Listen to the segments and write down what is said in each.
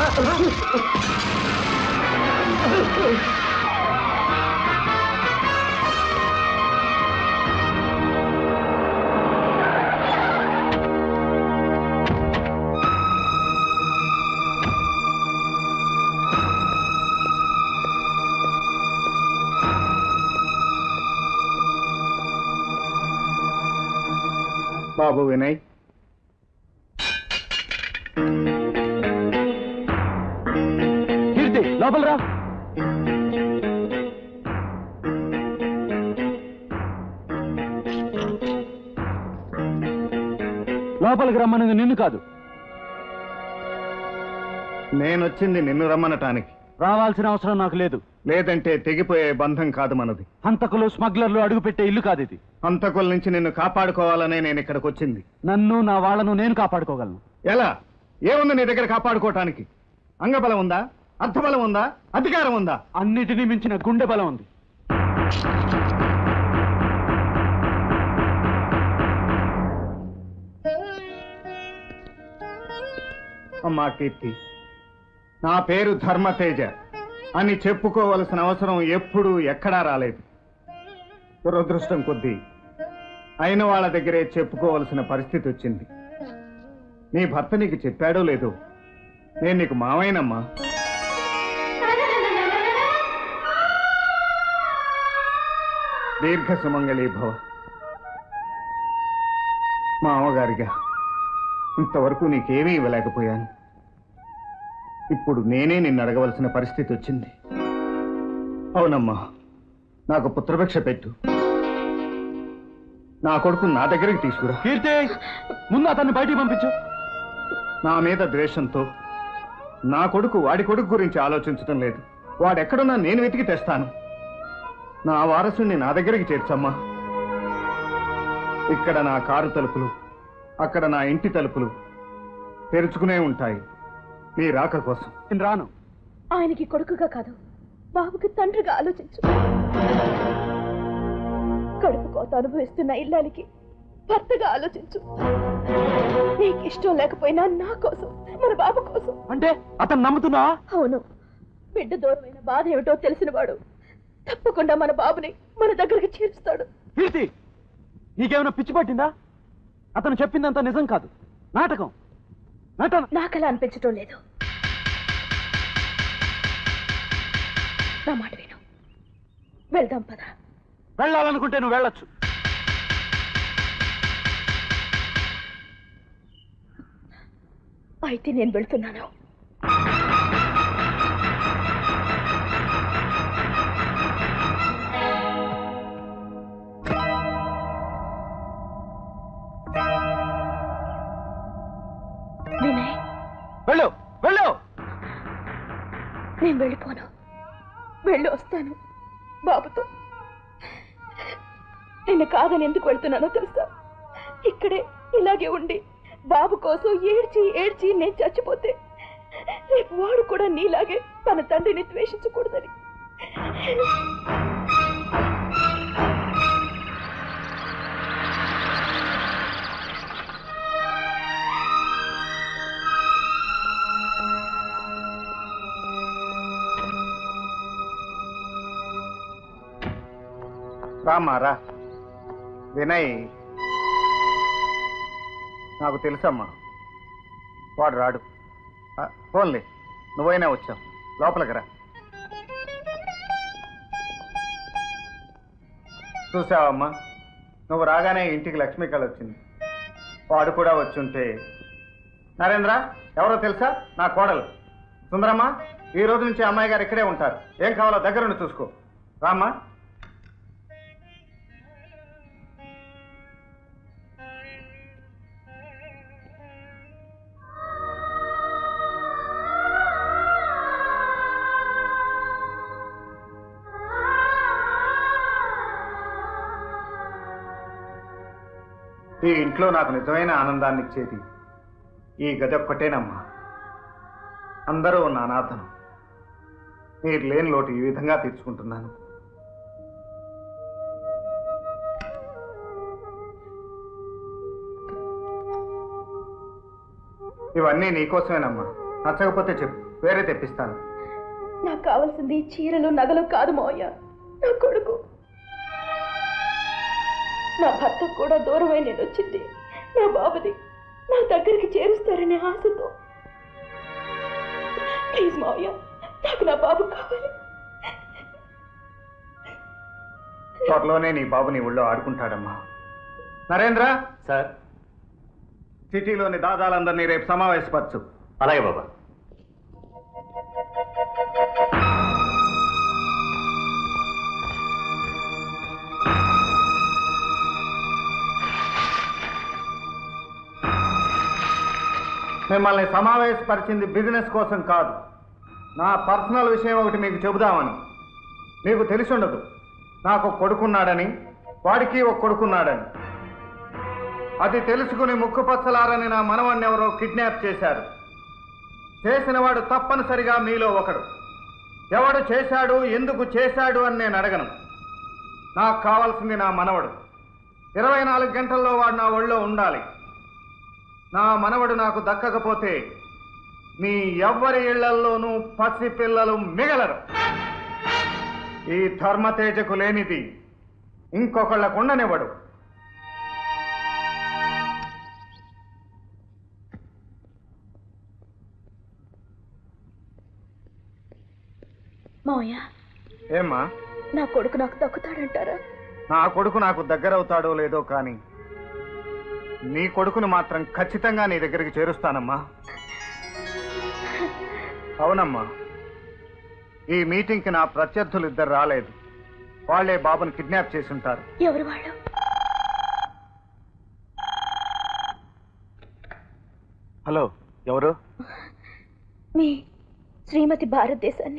బాబు వినయ్ కీర్తి లోపల రా లోపలికి రమ్మన్నది నిన్ను కాదు నేనొచ్చింది నిన్ను రమ్మనటానికి రావాల్సిన అవసరం నాకు లేదు లేదంటే తెగిపోయే బంధం కాదు మనది హంతకులు స్మగ్లర్లు అడుగుపెట్టే ఇల్లు కాదు ఇది హంతకుల నుంచి నిన్ను కాపాడుకోవాలనే నేను ఇక్కడికి వచ్చింది నన్ను నా వాళ్ళను నేను కాపాడుకోగలను ఎలా ఏముంది నీ దగ్గర కాపాడుకోవటానికి అంగబలం ఉందా అర్థబలం ఉందా అధికారం ఉందా అన్నిటినీ మించిన గుండె బలం ఉంది అమ్మా కీర్తి నా పేరు ధర్మతేజ అని చెప్పుకోవలసిన అవసరం ఎప్పుడూ ఎక్కడా రాలేదు దురదృష్టం కొద్దీ అయిన వాళ్ళ దగ్గరే చెప్పుకోవలసిన పరిస్థితి వచ్చింది నీ భర్త నీకు చెప్పాడో లేదో నేను నీకు మావైనమ్మా దీర్ఘ సుమంగళీ భవ మామగారిగా ఇంతవరకు నీకేమీ ఇవ్వలేకపోయాను ఇప్పుడు నేనే నిన్ను అడగవలసిన పరిస్థితి వచ్చింది అవునమ్మా నాకు పుత్రభిక్ష పెట్టు నా కొడుకు నా దగ్గరికి తీసుకురా కీర్తి ముందు అతన్ని బయటికి పంపించు నా మీద ద్వేషంతో నా కొడుకు వాడి కొడుకు గురించి ఆలోచించటం లేదు వాడెక్కడున్నా నేను వెతికి తెస్తాను నా వారసుని నా దగ్గరికి చేర్చమ్మా ఇక్కడ నా కారు తలుపులు అక్కడ నా ఇంటి తలుపులు తెరుచుకునే ఉంటాయి నీ రాక కోసం నేను రాను ఆయనకి కొడుకుగా కాదు బాబుకి తండ్రిగా ఆలోచించు కడుపు కోత అనుభవిస్తున్న ఇల్లాలికి భర్తగా ఆలోచించు నీకు ఇష్టం లేకపోయినా నా కోసం మన బాబు కోసం అంటే అతను నమ్ముతున్నా అవును బిడ్డ దూరమైన బాధ ఏమిటో తెలిసినవాడు తప్పకుండా మన బాబుని మన దగ్గరికి చేరుస్తాడు కీర్తి నీకేమైనా పిచ్చి పట్టిందా అతను చెప్పిందంతా నిజం కాదు నాటకం నటన నాకలా అనిపించటం లేదు నా మాట విను వెళ్దాం పదా వెళ్ళాలనుకుంటే నువ్వు వెళ్ళొచ్చు అయితే నేను వెళ్తున్నాను వినయ్ వెళ్ళు వెళ్ళు నేను వెళ్ళిపోను వెళ్ళి వస్తాను బాబుతో నిన్ను కాదని ఎందుకు వెళ్తున్నానో తెలుసా ఇక్కడే ఇలాగే ఉండి బాబు కోసం ఏడ్చి ఏడ్చి నేను చచ్చిపోతే రేపు వాడు కూడా నీలాగే తన తండ్రిని ద్వేషించకూడదని రామ్మా రా వినయ్ నాకు తెలుసమ్మా వాడు రాడు ఆ, పోన్లే నువ్వైనా వచ్చావు లోపలికి రా చూసావమ్మా నువ్వు రాగానే ఇంటికి లక్ష్మీ కళ వచ్చింది వాడు కూడా వచ్చుంటే నరేంద్ర ఎవరో తెలుసా నా కోడలు సుందరమ్మ ఈ రోజు నుంచి అమ్మాయి గారు ఇక్కడే ఉంటారు ఏం కావాలో దగ్గరుండి చూసుకో రామ్మా ఈ ఇంట్లో నాకు నిజమైన ఆనందాన్ని ఇచ్చేది ఈ గది ఒక్కటేనమ్మా అందరూ ఉన్న అనాథను మీరు లేని లోటు ఈ విధంగా తీర్చుకుంటున్నాను ఇవన్నీ నీకోసమేనమ్మా నచ్చకపోతే చెప్పు వేరే తెప్పిస్తాను నాకు కావాల్సింది చీరలు నగలు కాదు మావయ్య నా కొడుకు నా భర్త కూడా దూరమై నేను వచ్చింది నా బాబుని నా దగ్గరికి చేరుస్తారనే ఆశతో ప్లీజ్ మావయ్య నాకు నా బాబు కావాలి త్వరలోనే నీ బాబు నీ ఊళ్ళో ఆడుకుంటాడమ్మా నరేంద్ర సార్ సిటీలోని దాదాలందరినీ రేపు సమావేశపరచు అలాగే బాబా మిమ్మల్ని సమావేశపరిచింది బిజినెస్ కోసం కాదు నా పర్సనల్ విషయం ఒకటి మీకు చెబుదామని మీకు తెలిసి ఉండదు నాకు ఒక కొడుకున్నాడని వాడికి ఒక కొడుకున్నాడని అది తెలుసుకుని ముక్కు పచ్చలారని నా మనవణ్ణి ఎవరో కిడ్నాప్ చేశారు చేసిన వాడు తప్పనిసరిగా మీలో ఒకడు ఎవడు చేశాడు ఎందుకు చేశాడు అని నేను అడగను నాకు కావాల్సింది నా మనవడు ఇరవై నాలుగు గంటల్లో వాడు నా ఒళ్ళో ఉండాలి నా మనవడు నాకు దక్కకపోతే మీ ఎవ్వరి ఇళ్లల్లోనూ పసి పిల్లలు మిగలరు ఈ ధర్మతేజకు లేనిది ఇంకొకళ్ళకు ఉండనివ్వడు మావయ్య ఏమ్మా నా కొడుకు నాకు దక్కుతాడంటారా నా కొడుకు నాకు దగ్గరవుతాడో లేదో కానీ నీ కొడుకును మాత్రం ఖచ్చితంగా నీ దగ్గరికి చేరుస్తానమ్మా అవునమ్మా ఈ మీటింగ్కి నా ప్రత్యర్థులు ఇద్దరు రాలేదు వాళ్ళే బాబుని కిడ్నాప్ చేసి ఉంటారు ఎవరు వాళ్ళు హలో ఎవరు మీ శ్రీమతి భారతదేశాన్ని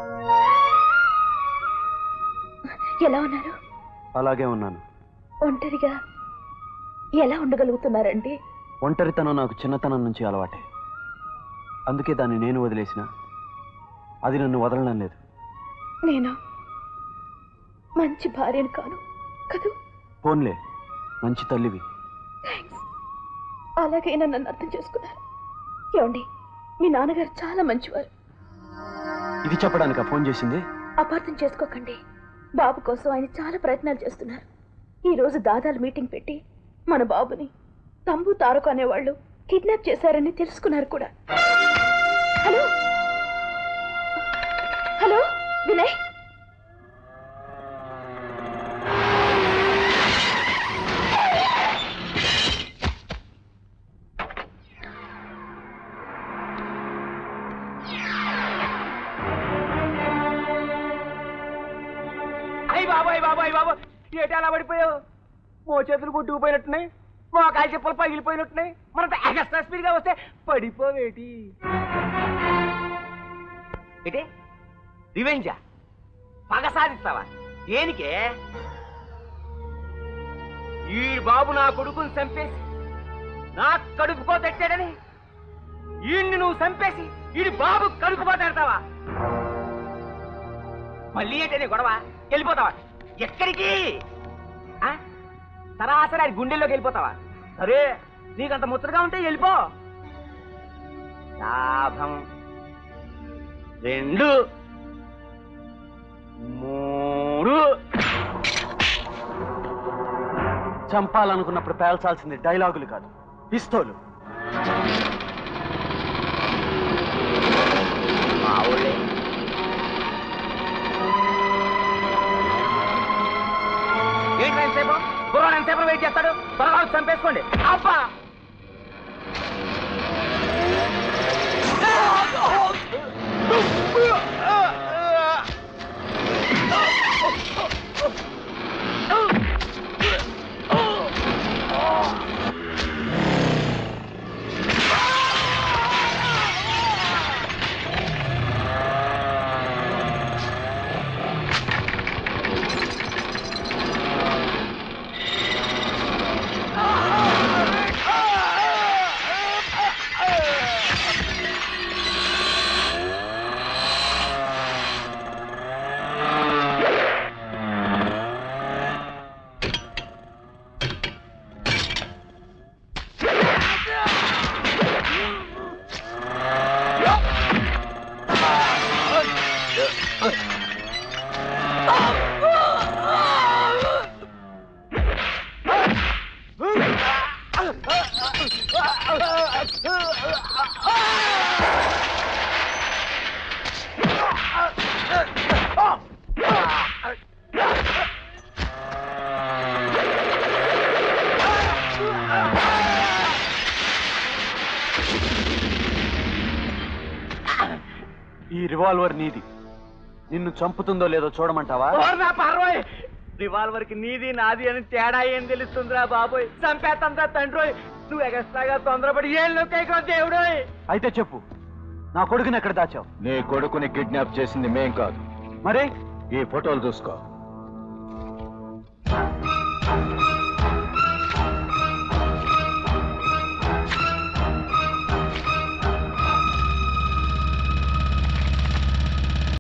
ఎలా ఉన్నారు అలాగే ఉన్నాను ఒంటరిగా ఎలా ఉండగలుగుతున్నారండి ఒంటరితనం నాకు చిన్నతనం నుంచి అలవాటే అందుకే దాన్ని నేను వదిలేసిన అది నన్ను వదలడం లేదు నేను మంచి భార్యను కాను కదూ ఫోన్లే మంచి తల్లివి థ్యాంక్స్ అలాగైనా నన్ను అర్థం చేసుకున్నారు ఏమండి మీ నాన్నగారు చాలా మంచివారు ఇది చెప్పడానికా ఫోన్ చేసింది అపార్థం చేసుకోకండి బాబు కోసం ఆయన చాలా ప్రయత్నాలు చేస్తున్నారు ఈ రోజు దాదాలు మీటింగ్ పెట్టి మన బాబుని తంబు తారక అనేవాళ్ళు కిడ్నాప్ చేశారని తెలుసుకున్నారు కూడా హలో హలో వినయ్ అయ్యి బాబు అయ్యి బాబు అయ్యి బాబు ఏటి అలా పడిపోయావు మో చేతులు కొట్టుకుపోయినట్టున్నాయి మోకాలు చెప్పులు పగిలిపోయినట్టున్నాయి మన ఎక్స్ట్రా స్పీడ్ గా వస్తే పడిపోవేటి ఏంటి రివెంజా పగ సాధిస్తావా దేనికే ఈ బాబు నా కొడుకుని చంపేసి నా కడుపుకో తెచ్చాడని ఈయన్ని నువ్వు చంపేసి ఈ బాబు కడుపుకో తెడతావా మళ్ళీ ఏంటనే గొడవ వెళ్ళిపోతావా ఎక్కడికి ఆ? సరాసరి అది గుండెల్లోకి వెళ్ళిపోతావా సరే నీకంత ముచ్చటగా ఉంటే వెళ్ళిపో లాభం రెండు మూడు చంపాలనుకున్నప్పుడు పేల్చాల్సింది డైలాగులు కాదు పిస్తోలు మా ఊళ్ళే ఏంటి ఎంతసేపు గుర్రం ఎంతసేపు వెయిట్ చేస్తాడు త్వరగా వచ్చి చంపేసుకోండి అబ్బా ఈ రివాల్వర్ నీది నిన్ను చంపుతుందో లేదో చూడమంటావా ఓర్ నా పర్వాయ్ రివాల్వర్ కి నీది నాది అని తేడా ఏం తెలుస్తుందిరా బాబోయ్ చంపేతంతా తండ్రోయ్ నువ్వు ఎగస్ట్రాగా తొందరపడి ఏం నొక్కైకో దేవుడోయ్ అయితే చెప్పు నా కొడుకుని ఎక్కడ దాచావు నీ కొడుకుని కిడ్నాప్ చేసింది మేం కాదు మరి ఈ ఫోటోలు చూసుకో